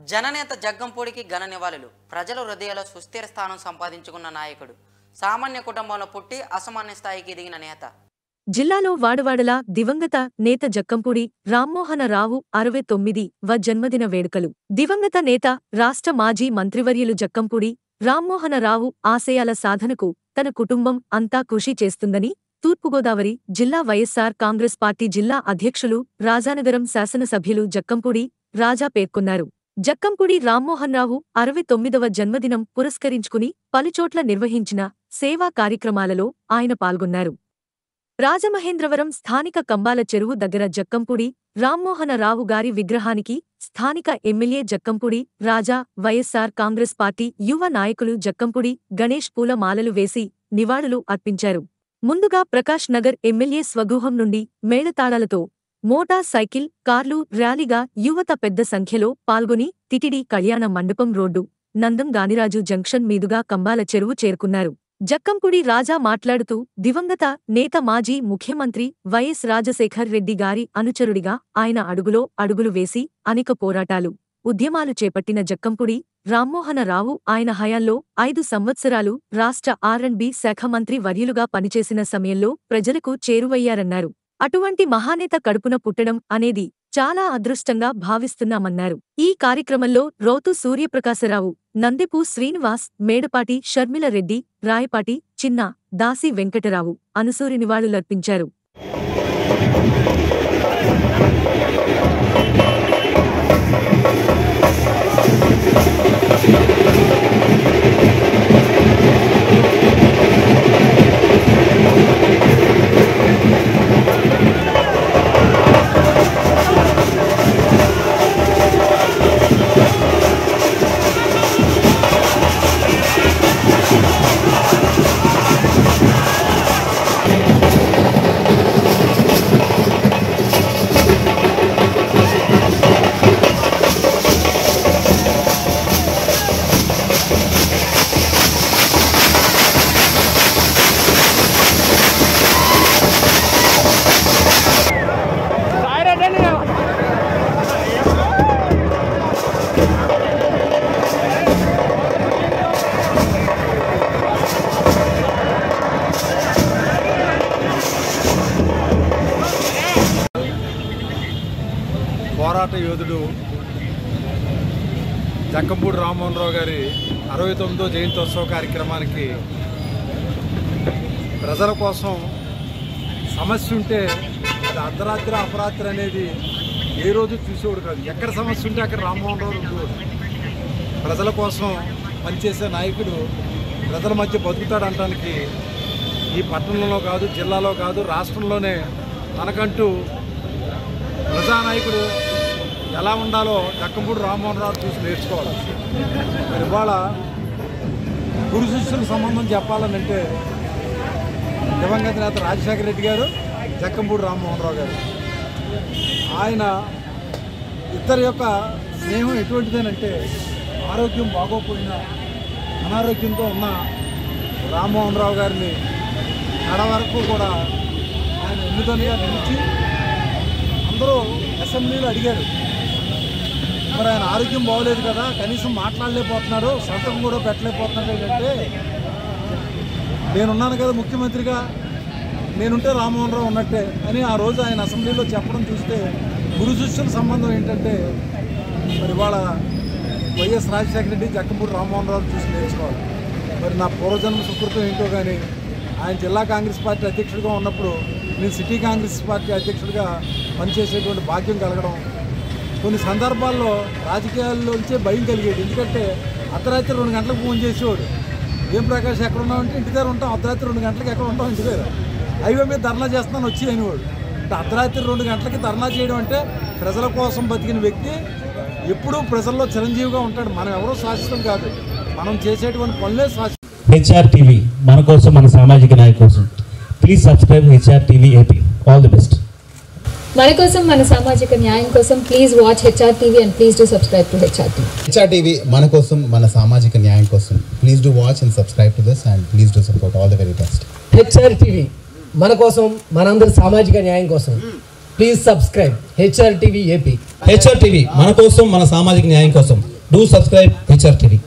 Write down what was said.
జననేత జగ్గంపూడికి ఘన నివాళులు ప్రజల హృదయాల్లో సుస్థిర స్థానం సంపాదించుకున్న నాయకుడు సామాన్య కుటుంబంలో పుట్టి అసామాన్య స్థాయికి ఎదిగిన నేత జిల్లాలో వాడవాడలా దివంగత నేత జక్కంపూడి రామ్మోహన రావు అరవై తొమ్మిది వ జన్మదిన వేడుకలు దివంగత నేత రాష్ట్ర మాజీ మంత్రివర్యులు జక్కంపూడి రామ్మోహన రావు ఆశయాల సాధనకు తన కుటుంబం అంతా కృషి చేస్తుందని తూర్పుగోదావరి జిల్లా వైఎస్సార్ కాంగ్రెస్ పార్టీ జిల్లా అధ్యక్షులు రాజానగరం శాసనసభ్యులు జక్కంపూడి రాజా పేర్కొన్నారు జక్కంపూడి రామ్మోహన్రావు అరవై తొమ్మిదవ జన్మదినం పురస్కరించుకుని పలుచోట్ల నిర్వహించిన సేవా కార్యక్రమాలలో ఆయన పాల్గొన్నారు రాజమహేంద్రవరం స్థానిక కంబాల చెరువు దగ్గర జక్కంపూడి రామ్మోహన రావు గారి విగ్రహానికి స్థానిక MLA Jakkampudi Raja YSR Congress party యువ నాయకులు జక్కంపూడి గణేష్ పూల మాలలు వేసి నివాళులు అర్పించారు ముందుగా ప్రకాష్ నగర్ ఎమ్మెల్యే స్వగృహం నుండి మేళతాళాలతో మోటార్ సైకిల్ కార్లు ర్యాలీగా యువత పెద్ద సంఖ్యలో పాల్గొని తిటిడి కళ్యాణ మండపం రోడ్డు నందం గానిరాజు జంక్షన్ మీదుగా కంబాల చెరువు చేరుకున్నారు జక్కంపూడి రాజా మాట్లాడుతూ దివంగత నేత మాజీ ముఖ్యమంత్రి వైఎస్ రాజశేఖర్ రెడ్డి గారి అనుచరుడిగా ఆయన అడుగులో అడుగులు వేసి అనేక పోరాటాలు ఉద్యమాలు చేపట్టిన జక్కంపూడి రామ్మోహన రావు ఆయన హయాంలో ఐదు సంవత్సరాలు రాష్ట్ర ఆర్ అండ్ బి శాఖ మంత్రి వర్యులుగా పనిచేసిన సమయంలో ప్రజలకు చేరువయ్యారన్నారు అటువంటి మహానేత కడుపున పుట్టడం అనేది చాలా అదృష్టంగా భావిస్తున్నామన్నారు ఈ కార్యక్రమంలో రోతు సూర్యప్రకాశరావు నందెపు శ్రీనివాస్ మేడపాటి షర్మిల రెడ్డి రాయపాటి చిన్న దాసి వెంకటరావు అనుసూరి నివాళులర్పించారు పోరాట యోధుడు జక్కంపూడి రామ్మోహన్ రావు గారి అరవై తొమ్మిదో జయంతోత్సవ కార్యక్రమానికి ప్రజల కోసం సమస్య ఉంటే అది అర్ధరాత్రి అపరాత్రి అనేది ఏ రోజు చూసేవాడు కాదు ఎక్కడ సమస్య ఉంటే అక్కడ రామ్మోహన్ రావు ఉండేవాడు ప్రజల కోసం పనిచేసే నాయకుడు ప్రజల మధ్య బతుకుతాడంటానికి ఈ పట్టణంలో కాదు జిల్లాలో కాదు రాష్ట్రంలోనే మనకంటూ ప్రజానాయకుడు ఎలా ఉండాలో దక్కంపూడి రామ్మోహన్ రావు చూసి నేర్చుకోవాలి మరి ఇవాళ గురు శిష్యుల సంబంధం చెప్పాలనంటే దివంగత నేత రాజశేఖర రెడ్డి గారు జక్కంపూడి రామ్మోహన్ రావు గారు ఆయన ఇద్దరి యొక్క స్నేహం ఎటువంటిదేనంటే ఆరోగ్యం బాగోపోయినా అనారోగ్యంతో ఉన్న రామ్మోహన్ రావు గారిని నడ వరకు కూడా ఆయన ఎన్నికలుగా నిలిచి అందరూ అసెంబ్లీలో అడిగారు మరి ఆయన ఆరోగ్యం బాగోలేదు కదా కనీసం మాట్లాడలేకపోతున్నారు సంతకం కూడా పెట్టలేకపోతున్నారు ఏంటంటే నేనున్నాను కదా ముఖ్యమంత్రిగా నేనుంటే రామ్మోహన్ రావు ఉన్నట్టే అని ఆ రోజు ఆయన అసెంబ్లీలో చెప్పడం చూస్తే గురు శిష్యుల సంబంధం ఏంటంటే మరి ఇవాళ వైఎస్ రాజశేఖర రెడ్డి జక్కంపూడి రామ్మోహన్ రావు చూసి నేర్చుకోవాలి మరి నా పూర్వజన్మ సుకృతం ఏంటో కానీ ఆయన జిల్లా కాంగ్రెస్ పార్టీ అధ్యక్షుడిగా ఉన్నప్పుడు నేను సిటీ కాంగ్రెస్ పార్టీ అధ్యక్షుడిగా పనిచేసేటువంటి భాగ్యం కలగడం కొన్ని సందర్భాల్లో రాజకీయాల్లోంచే భయం కలిగేది ఎందుకంటే అర్ధరాత్రి రెండు గంటలకు ఫోన్ చేసేవాడు ఏం ప్రకాష్ ఎక్కడ ఉన్నావు అంటే ఇంటి దగ్గర ఉంటాం అర్ధరాత్రి రెండు గంటలకు ఎక్కడ ఉంటాం ఇంటి దగ్గర హైవే మీద ధర్నా చేస్తున్నాను వచ్చి అనేవాడు అంటే అర్ధరాత్రి రెండు గంటలకి ధర్నా చేయడం అంటే ప్రజల కోసం బతికిన వ్యక్తి ఎప్పుడూ ప్రజల్లో చిరంజీవిగా ఉంటాడు మనం ఎవరో శాశ్వతం కాదు మనం చేసేటువంటి పనులే శాశ్వతం హెచ్ఆర్ టీవీ మన కోసం మన సామాజిక నాయ కోసం please subscribe HR TV AP all the best మన కోసం మన సామాజిక న్యాయం కోసం please watch HR TV and please do subscribe to HR TV HR TV మన కోసం మన సామాజిక న్యాయం కోసం please do watch and subscribe to this and please do support all the very best HR TV మన కోసం మనందరి సామాజిక న్యాయం కోసం please subscribe HR TV AP HR TV మన కోసం మన సామాజిక న్యాయం కోసం డూ సబ్స్క్రైబ్ హెచ్ఆర్ టీవీ